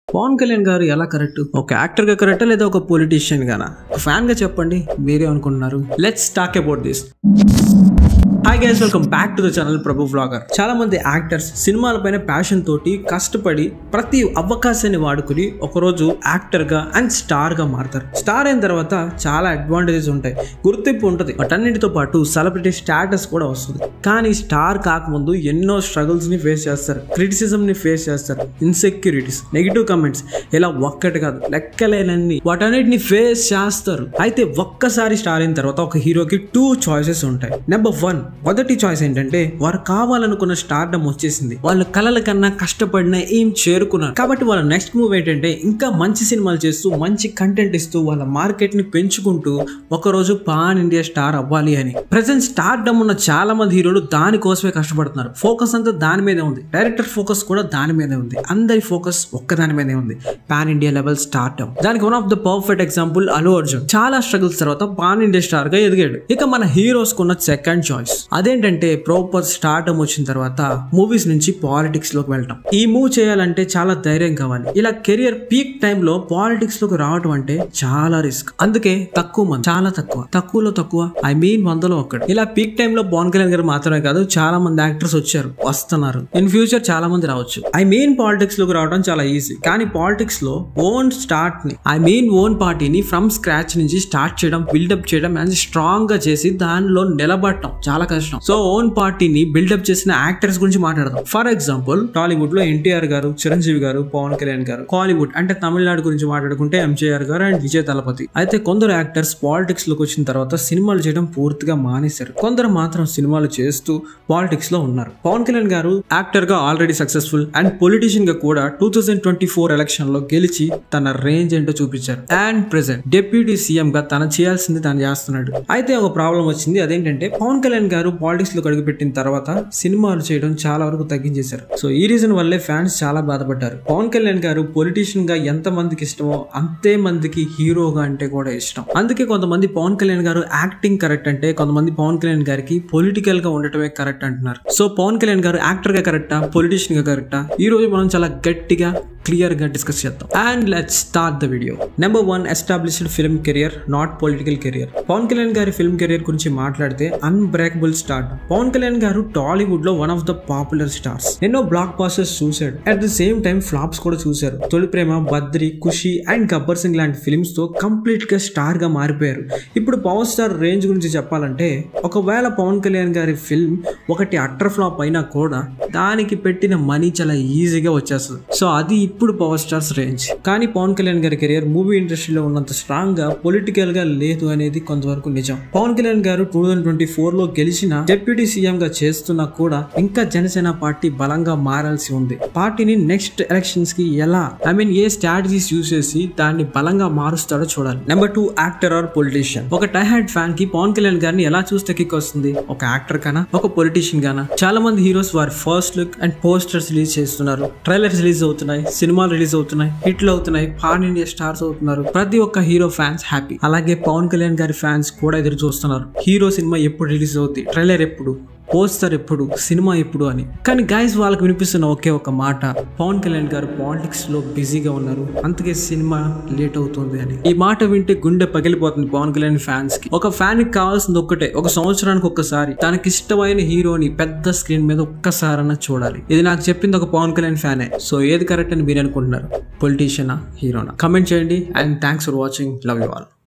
పవన్ కళ్యాణ్ గారు ఎలా కరెక్ట్ ఒక యాక్టర్ గా కరెక్టా లేదా ఒక పొలిటీషియన్ గానా ఒక ఫ్యాన్ గా చెప్పండి మీరే అనుకుంటున్నారు let's talk about this hi guys welcome back to the channel Prabhu vlogger చాలా మంది యాక్టర్స్ సినిమాలపైన ప్యాషన్ తోటి కష్టపడి ప్రతి అవకాశాన్ని వాడుకుని ఒకరోజు యాక్టర్ గా అండ్ స్టార్ గా మారుతారు స్టార్ అయిన తర్వాత చాలా అడ్వాంటేజెస్ ఉంటాయి గుర్తింపు ఉంటుంది వాటన్నిటితో పాటు సెలబ్రిటీ స్టాటస్ కూడా వస్తుంది కానీ స్టార్ కాకముందు ఎన్నో స్ట్రగుల్స్ ని ఫేస్ చేస్తారు క్రిటిసిజం ని ఫేస్ చేస్తారు ఇన్సెక్యూరిటీస్ నెగిటివ్ కమెంట్స్ ఇలా ఒక్కటి కాదు లెక్కలేనన్ని వాటన్నిటిని ఫేస్ చేస్తారు అయితే ఒక్కసారి స్టార్ అయిన తర్వాత ఒక హీరోకి టూ చాయిసెస్ ఉంటాయి నెంబర్ వన్ మొదటి చాయిస్ ఏంటంటే వారు కావాలనుకున్న స్టార్డమ్ వచ్చేసింది వాళ్ళ కలల కన్నా కష్టపడిన ఏం చేరుకున్నారు కాబట్టి వాళ్ళ నెక్స్ట్ మూవ్ ఏంటంటే ఇంకా మంచి సినిమాలు చేస్తూ మంచి కంటెంట్ ఇస్తూ వాళ్ళ మార్కెట్ ని పెంచుకుంటూ ఒకరోజు పాన్ ఇండియా స్టార్ అవ్వాలి అని ప్రజెంట్ స్టార్డమ్ ఉన్న చాలా మంది హీరోలు దానికోసమే కష్టపడుతున్నారు ఫోకస్ అంతా దాని మీదే ఉంది డైరెక్టర్ ఫోకస్ కూడా దాని మీదే ఉంది అందరి ఫోకస్ ఒక్క దాని మీదే ఉంది పాన్ ఇండియా లెవెల్ స్టార్డమ్ దానికి one of the perfect example Allu Arjun చాలా స్ట్రగుల్స్ తర్వాత పాన్ ఇండియా స్టార్ గా ఎదిగాడు ఇక మన హీరోస్ కున్న సెకండ్ చాయిస్ అదేంటంటే ప్రాపర్ స్టార్టమ్ వచ్చిన తర్వాత మూవీస్ నుంచి పాలిటిక్స్ లోకి వెళ్ళటం ఈ మూవ్ చేయాలంటే చాలా ధైర్యం కావాలి ఇలా కెరియర్ పీక్ టైంలో పాలిటిక్స్ లోకి రావటం అంటే చాలా రిస్క్ అందుకే తక్కువ మంది చాలా తక్కువ తక్కువలో తక్కువ ఐ మీన్ వందలో ఒక్కడు ఇలా పీక్ టైంలో పవన్ కళ్యాణ్ గారు మాత్రమే కాదు చాలా మంది యాక్టర్స్ వచ్చారు వస్తున్నారు ఇన్ ఫ్యూచర్ చాలా మంది రావచ్చు ఐ మీన్ పాలిటిక్స్ లోకి రావడం చాలా ఈజీ కానీ పాలిటిక్స్ లో ఓన్ స్టార్ట్ ని ఐ మీన్ ఓన్ పార్టీని ఫ్రమ్ స్క్రాచ్ నుంచి స్టార్ట్ చేయడం బిల్డప్ చేయడం అండ్ స్ట్రాంగ్ గా చేసి దానిలో నిలబడటం చాలా కష్టం సో ఓన్ పార్టీని బిల్డప్ చేసిన యాక్టర్స్ గురించి మాట్లాడదాం ఫర్ ఎగ్జాంపుల్ టాలీవుడ్ లో ఎన్టీఆర్ గారు చిరంజీవి గారు పవన్ కళ్యాణ్ గారు కాలీవుడ్ అంటే తమిళనాడు గురించి మాట్లాడుకుంటే ఎంజీఆర్ గారు అండ్ విజయ్ తలపతి అయితే కొందరు యాక్టర్స్ పాలిటిక్స్ లోకి వచ్చిన తర్వాత సినిమాలు చేయడం పూర్తిగా మానేశారు కొందరు మాత్రం సినిమాలు చేస్తూ పాలిటిక్స్ లో ఉన్నారు పవన్ కళ్యాణ్ గారు యాక్టర్ గా ఆల్రెడీ సక్సెస్ఫుల్ అండ్ పొలిటీషియన్ గా కూడా two thousand twenty four election లో గెలిచి తన రేంజ్ ఏంటో చూపించారు అండ్ ప్రెసెంట్ డిప్యూటీ సీఎం గా తన చేయాల్సింది తను చేస్తున్నాడు అయితే ఒక ప్రాబ్లం వచ్చింది అదేంటంటే పవన్ కళ్యాణ్ గారు పాలిటిక్స్ లో అడుగుపెట్టిన తర్వాత సినిమాలు చేయడం చాలా వరకు తగ్గించేశారు సో ఈ రీజన్ వల్లే ఫ్యాన్స్ చాలా బాధపడ్డారు పవన్ కళ్యాణ్ గారు పొలిటీషియన్ గా ఎంత మందికి ఇష్టమో అంతే మందికి హీరోగా అంటే కూడా ఇష్టం అందుకే కొంతమంది పవన్ కళ్యాణ్ గారు యాక్టింగ్ కరెక్ట్ అంటే కొంతమంది పవన్ కళ్యాణ్ గారికి పొలిటికల్ గా ఉండటమే కరెక్ట్ అంటున్నారు సో పవన్ కళ్యాణ్ గారు యాక్టర్ గా కరెక్టా పొలిటీషియన్ గా కరెక్టా ఈ రోజు మనం చాలా గట్టిగా క్లియర్ గా డిస్కస్ చేద్దాం and let start the video number one established film career not political career Pawan Kalyan గారి ఫిల్మ్ కెరియర్ గురించి మాట్లాడితే unbreakable start Pawan Kalyan garu Tollywood లో one of the popular stars ఎన్నో బ్లాక్ బాస్టర్స్ చూశాడు at the same time flops కూడా చూశారు Tholi Prema Badri Kushi and Gabbar Singh లాంటి films తో కంప్లీట్ గా స్టార్ గా మారిపోయారు ఇప్పుడు పవర్ స్టార్ రేంజ్ గురించి చెప్పాలంటే ఒకవేళ పవన్ కళ్యాణ్ గారి ఫిల్మ్ ఒకటి అట్టర్ ఫ్లాప్ అయినా కూడా దానికి పెట్టిన మనీ చాలా ఈజీగా వచ్చేస్తుంది సో అది ఇప్పుడు పవర్ స్టార్స్ రేంజ్ కానీ పవన్ కళ్యాణ్ గారి కెరియర్ మూవీ ఇండస్ట్రీలో ఉన్నంత స్ట్రాంగ్ గా పొలిటికల్ గా లేదు అనేది కొంతవరకు నిజం పవన్ కళ్యాణ్ గారు టూ థౌసండ్ ట్వంటీ ఫోర్ లో గెలిచిన డిప్యూటీ సీఎం గా చేస్తున్నా కూడా ఇంకా జనసేన పార్టీ బలంగా మారాల్సి ఉంది పార్టీని నెక్స్ట్ ఎలక్షన్స్ కి ఎలా I mean a strategies use చేసి దాన్ని బలంగా మారుస్తాడో చూడాలి number two actor or politician ఒక టైహాడ్ ఫ్యాన్ కి పవన్ కళ్యాణ్ గారిని ఎలా చూస్తే కిక్ వస్తుంది ఒక యాక్టర్ గానా ఒక పొలిటీషియన్ గానా చాలా మంది హీరోస్ వారి first look and posters release చేస్తున్నారు ట్రైలర్స్ రిలీజ్ అవుతున్నాయి సినిమాలు రిలీజ్ అవుతున్నాయి హిట్లు అవుతున్నాయి పాన్ ఇండియా స్టార్స్ అవుతున్నారు ప్రతి ఒక్క హీరో ఫ్యాన్స్ హ్యాపీ అలాగే పవన్ కళ్యాణ్ గారి ఫ్యాన్స్ కూడా ఎదురు చూస్తున్నారు హీరో సినిమా ఎప్పుడు రిలీజ్ అవుతుంది ట్రైలర్ ఎప్పుడు పోస్టర్ ఎప్పుడు సినిమా ఎప్పుడు అని కానీ గైస్ వాళ్ళకి వినిపిస్తున్న ఒకే ఒక మాట పవన్ కళ్యాణ్ గారు పాలిటిక్స్ లో బిజీగా ఉన్నారు అందుకే సినిమా లేట్ అవుతుంది అని ఈ మాట వింటే గుండె పగిలిపోతుంది పవన్ కళ్యాణ్ ఫ్యాన్స్ కి ఒక ఫ్యాన్ కి కావాల్సింది ఒక్కటే ఒక సంవత్సరానికి ఒక్కసారి తనకి ఇష్టమైన హీరోని పెద్ద స్క్రీన్ మీద ఒక్కసారన్నా చూడాలి ఇది నాకు చెప్పింది ఒక పవన్ కళ్యాణ్ ఫ్యానే సో ఏది కరెక్ట్ అని మీరు అనుకుంటున్నారు పొలిటీషియనా హీరోనా కమెంట్ చేయండి and thanks for watching love you all